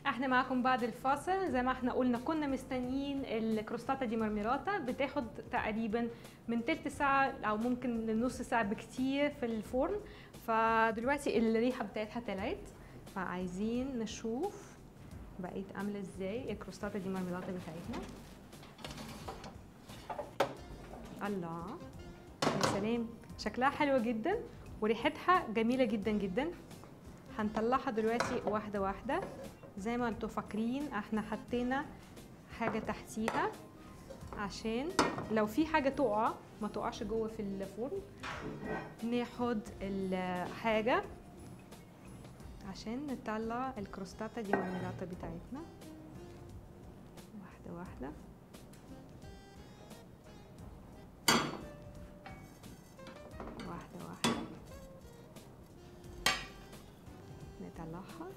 احنا معاكم بعد الفاصل زي ما احنا قلنا كنا مستنيين الكروستاتا دي مرميراتا بتاخد تقريبا من تلت ساعة او ممكن لنص ساعة بكتير في الفرن فدلوقتي الريحة بتاعتها طلعت فعايزين نشوف بقيت عاملة ازاي الكروستاتا دي مرميراتا بتاعتنا الله يا سلام شكلها حلوة جدا وريحتها جميلة جدا جدا هنطلعها دلوقتي واحدة واحدة زي ما انتوا فاكرين احنا حطينا حاجة تحتيها عشان لو في حاجة تقع ما تقعش جوه في الفرن ناخد الحاجة عشان نطلع الكروستاتا دي مرميلاتا بتاعتنا واحدة واحدة واحدة واحدة نطلعها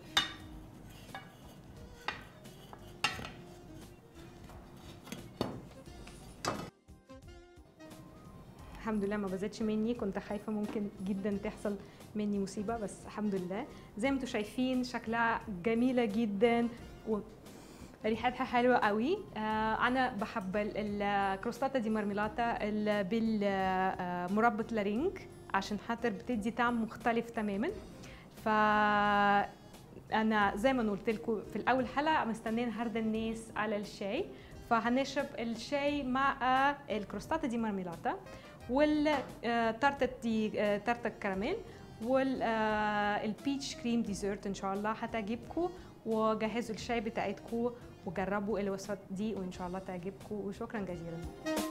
الحمد لله ما بزتش مني كنت خايفة ممكن جدا تحصل مني مصيبة بس الحمد لله زي ما انتم شايفين شكلها جميلة جدا و ريحتها حلوة قوي آه أنا بحب ال- الكروستاتا دي مرميلاتا ال- بالمربى لارينج عشان خاطر بتدي طعم مختلف تماما ف انا زي ما قلت لكم في الاول حلقه مستنيه النهارده الناس على الشاي فهنشرب الشاي مع الكروستاتا دي مرميلاتا والتارتة دي آه، تارتة كراميل والبيتش كريم ديزرت ان شاء الله هتعجبكم وجهزوا الشاي بتاعتكم وجربوا الوصفات دي وان شاء الله تعجبكم وشكرا جزيلا